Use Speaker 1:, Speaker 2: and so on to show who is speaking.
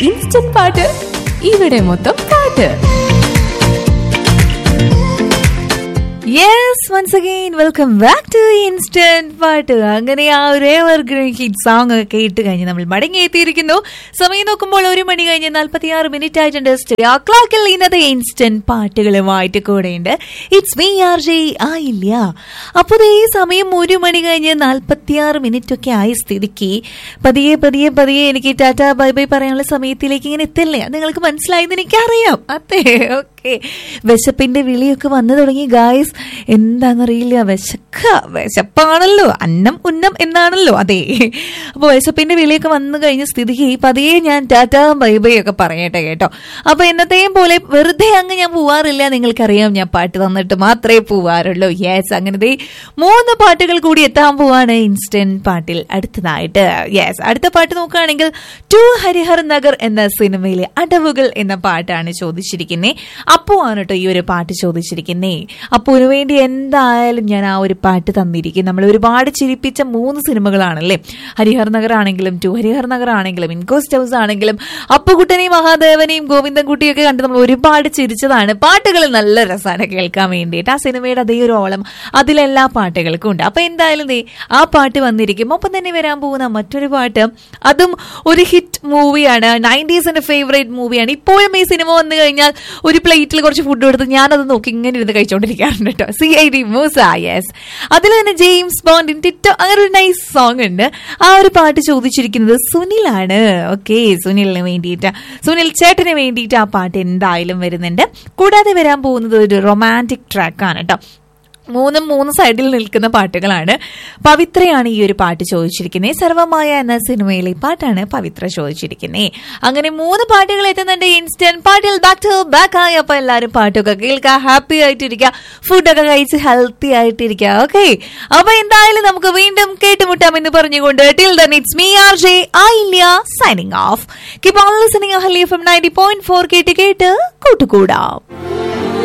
Speaker 1: instant പാട്ട് ഇവിടെ മൊത്തം പാട്ട് yes once again welcome back to instant പാട്ട് അങ്ങനെ ആ ഒരു എവർഗ്രീൻ ഹിറ്റ് സോങ് ഒക്കെ കേട്ട് കഴിഞ്ഞ് നമ്മൾ മടങ്ങി എത്തിയിരിക്കുന്നു സമയം നോക്കുമ്പോൾ ഒരു മണി കഴിഞ്ഞ് നാൽപ്പത്തിയാറ് മിനിറ്റ് ആയിട്ടുണ്ട് സ്റ്റഡിയോ ക്ലോക്കിൽ ഇന്നത്തെ ഇൻസ്റ്റന്റ് പാട്ടുകളുമായിട്ട് കൂടെയുണ്ട് ഇറ്റ്സ് മീ ആർ ജെ ആയില്ല അപ്പോൾ ഈ സമയം ഒരു മണി കഴിഞ്ഞ് നാൽപ്പത്തിയാറ് മിനിറ്റ് ഒക്കെ ആയ സ്ഥിതിക്ക് പതിയെ പതിയെ പതിയെ എനിക്ക് ടാറ്റ ബൈ ബൈ പറയാനുള്ള സമയത്തിലേക്ക് ഇങ്ങനെ എത്തില്ലേ അത് നിങ്ങൾക്ക് മനസ്സിലായെന്ന് എനിക്കറിയാം അതെ ഓക്കെ വിശപ്പിന്റെ വിളിയൊക്കെ വന്നു തുടങ്ങി ഗായ്സ് എന്താണെന്നറിയില്ല വിശക്ക വിശപ്പാണല്ലോ അന്നം ഉന്നം എന്നാണല്ലോ അതെ അപ്പൊ വിശപ്പിന്റെ വിളിയൊക്കെ വന്നു കഴിഞ്ഞ സ്ഥിതിക്ക് പതിയെ ഞാൻ ടാറ്റ ബൈ ബൈ ഒക്കെ പറയട്ടെ കേട്ടോ അപ്പൊ എന്നത്തെയും പോലെ വെറുതെ അങ്ങ് ഞാൻ പോവാറില്ല നിങ്ങൾക്കറിയാം ഞാൻ പാട്ട് തന്നിട്ട് മാത്രമേ പോവാറുള്ളൂ യെസ് അങ്ങനെ ദേ മൂന്ന് പാട്ടുകൾ കൂടി എത്താൻ പോവാണ് ഇൻസ്റ്റന്റ് പാട്ടിൽ അടുത്തതായിട്ട് യെസ് അടുത്ത പാട്ട് നോക്കുകയാണെങ്കിൽ ടു ഹരിഹർ നഗർ എന്ന സിനിമയിലെ അടവുകൾ എന്ന പാട്ടാണ് ചോദിച്ചിരിക്കുന്നേ അപ്പു ആണ് കേട്ടോ ഈ ഒരു പാട്ട് ചോദിച്ചിരിക്കുന്നേ അപ്പുവിന് വേണ്ടി എന്തായാലും ഞാൻ ആ ഒരു പാട്ട് തന്നിരിക്കും നമ്മൾ ഒരുപാട് ചിരിപ്പിച്ച മൂന്ന് സിനിമകളാണല്ലേ ഹരിഹർ നഗർ ആണെങ്കിലും ടു ഹരിഹർ നഗർ ആണെങ്കിലും ഇൻകോസ്റ്റ് ഹൗസ് ആണെങ്കിലും അപ്പുകുട്ടനെയും മഹാദേവനെയും ഗോവിന്ദൻകുട്ടിയും ഒക്കെ കണ്ട് നമ്മൾ ഒരുപാട് ചിരിച്ചതാണ് പാട്ടുകൾ നല്ല രസമാണ് കേൾക്കാൻ വേണ്ടിയിട്ട് ആ സിനിമയുടെ അതേ ഒരു ഓളം അതിലെല്ലാ പാട്ടുകൾക്കും ഉണ്ട് അപ്പൊ എന്തായാലും ദേ ആ പാട്ട് വന്നിരിക്കും ഒപ്പം തന്നെ വരാൻ പോകുന്ന മറ്റൊരു പാട്ട് അതും ഒരു ഹിറ്റ് മൂവിയാണ് നയൻറ്റീസിന്റെ ഫേവറേറ്റ് മൂവിയാണ് ഇപ്പോഴും ഈ സിനിമ വന്നു കഴിഞ്ഞാൽ ഒരു പ്ലേറ്റിൽ കുറച്ച് ഫുഡ് എടുത്ത് ഞാനത് നോക്കി ഇങ്ങനെ ഇരുന്ന് കഴിച്ചുകൊണ്ടിരിക്കാറുണ്ട് കേട്ടോ C I D Moosa yes അതിൽ തന്നെ ജെയിംസ് ബോണ്ടിൻ ടിറ്റോ അങ്ങനെ ഒരു നൈസ് സോങ് ഉണ്ട് ആ ഒരു പാട്ട് ചോദിച്ചിരിക്കുന്നത് സുനിലാണ് ഓക്കെ സുനിലിന് വേണ്ടിയിട്ട് സുനിൽ ചേട്ടന് വേണ്ടിയിട്ട് ആ പാട്ട് എന്തായാലും വരുന്നുണ്ട് കൂടാതെ വരാൻ പോകുന്നത് ഒരു റൊമാൻറ്റിക് ട്രാക്കാണ് കേട്ടോ മൂന്നും മൂന്ന് സൈഡിൽ നിൽക്കുന്ന പാട്ടുകളാണ് പവിത്രയാണ് ഈ ഒരു പാട്ട് ചോദിച്ചിരിക്കുന്നത് സർവമായ എന്ന സിനിമയിലെ പാട്ടാണ് പവിത്ര ചോദിച്ചിരിക്കുന്നത് അങ്ങനെ മൂന്ന് പാട്ടുകൾ എത്തുന്നുണ്ട് ഇൻസ്റ്റന്റ് പാട്ടിൽ ബാക്ക് ടു ബാക്ക് ആയി അപ്പൊ എല്ലാവരും പാട്ടൊക്കെ കേൾക്കുക ഹാപ്പി ആയിട്ടിരിക്കുക ഫുഡൊക്കെ കഴിച്ച് ഹെൽത്തി ആയിട്ടിരിക്കുക ഓക്കെ അപ്പൊ എന്തായാലും നമുക്ക് വീണ്ടും കേട്ടുമുട്ടാം എന്ന് പറഞ്ഞുകൊണ്ട് till then it's me R J Ailya signing off keep on listening ഹലി ഫ്രം നയൻറ്റി പോയിന്റ് ഫോർ കേട്ട് കേട്ട് കൂട്ടുകൂടാം